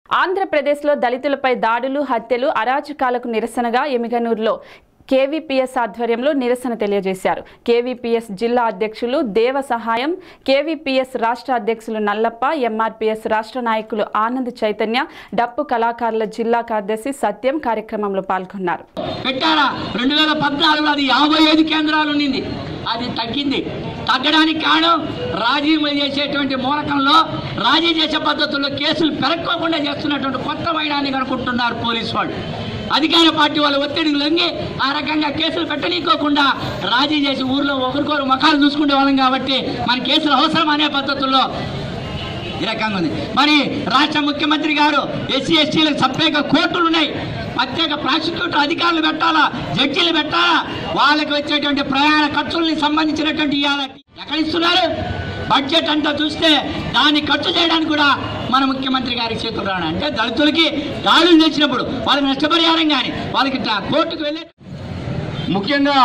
ఆంధ్రప్రదేశ్లో దళితులపై దాడులు హత్యలు అరాచకాలకు నిరసనగా ఎమిగనూరులో కేవీపీఎస్ ఆధ్వర్యంలో నిరసన తెలియజేశారు కేవీపీఎస్ జిల్లా అధ్యక్షులు దేవ సహాయం కేవీపీఎస్ రాష్ట్ర అధ్యక్షులు నల్లప్ప ఎంఆర్పీఎస్ రాష్ట్ర నాయకులు ఆనంద్ చైతన్య డప్పు కళాకారుల జిల్లా కార్యదర్శి సత్యం కార్యక్రమంలో పాల్గొన్నారు పెట్టారా రెండు వేల పద్నాలుగులో అది యాభై ఐదు కేంద్రాలు ఉండింది అది తగ్గింది తగ్గడానికి కారణం రాజీ చేసేటువంటి మూలకంలో రాజీ చేసే పద్ధతుల్లో కేసులు పెరక్కోకుండా చేస్తున్నటువంటి కొత్త వైనాన్ని కనుక్కుంటున్నారు పోలీసు వాళ్ళు అధికార పార్టీ వాళ్ళ ఒత్తిడికి లొంగి ఆ రకంగా కేసులు పెట్టనీకోకుండా రాజీ చేసి ఊర్లో ఒకరికొకరు ముఖాలు చూసుకునే వాళ్ళం కాబట్టి మన కేసులు అవసరం అనే పద్ధతుల్లో ఈ రకంగా ఉంది మరి రాష్ట్ర ముఖ్యమంత్రి గారు ఎస్సీ ఎస్టీలకు ప్రత్యేక కోర్టులు ఉన్నాయి ప్రత్యేక ప్రాసిక్యూటర్ అధికారులు పెట్టాలా జడ్జీలు పెట్టాలా వాళ్ళకి వచ్చేటువంటి ప్రయాణ ఖర్చుల్ని సంబంధించినటువంటి ఇవాళ ఎక్కడ ఇస్తున్నారు బడ్జెట్ అంతా చూస్తే దాన్ని ఖర్చు చేయడానికి కూడా మన ముఖ్యమంత్రి గారికి చేతులు రాను అంటే దళితులకి దాడులు తెచ్చినప్పుడు వాళ్ళకి నష్టపరిహారం కానీ వాళ్ళకి ఇట్లా కోర్టుకు వెళ్ళే ముఖ్యంగా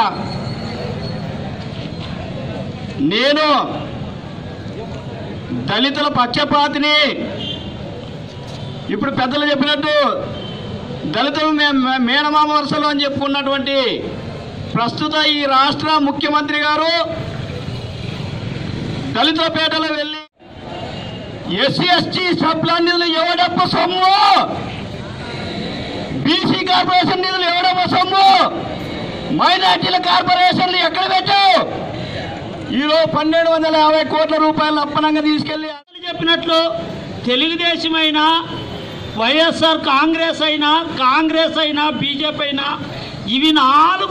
నేను దళితుల పక్షపాతిని ఇప్పుడు పెద్దలు చెప్పినట్టు దళితులు మే- మే- మేనమామ వరుసలు అని చెప్పుకున్నటువంటి ప్రస్తుత ఈ రాష్ట్ర ముఖ్యమంత్రి గారు దళితుల పేటలో వెళ్ళి ఎస్సీ ఎస్టీ సబ్లాన్ నిధులు ఎవడప్ప సొమ్ము బీసీ కార్పొరేషన్ నిధులు ఎవడప్ప సొమ్ము మైనార్టీల కార్పొరేషన్లు ఎక్కడ పెట్టావు ఈరోజు పన్నెండు వందల యాభై కోట్ల రూపాయలు అప్పనంగా తీసుకెళ్లి పెద్దలు చెప్పినట్లు తెలుగుదేశం అయినా వైఎస్ఆర్ కాంగ్రెస్ అయినా కాంగ్రెస్ అయినా బీజేపీ అయినా ఇవి నాలుగు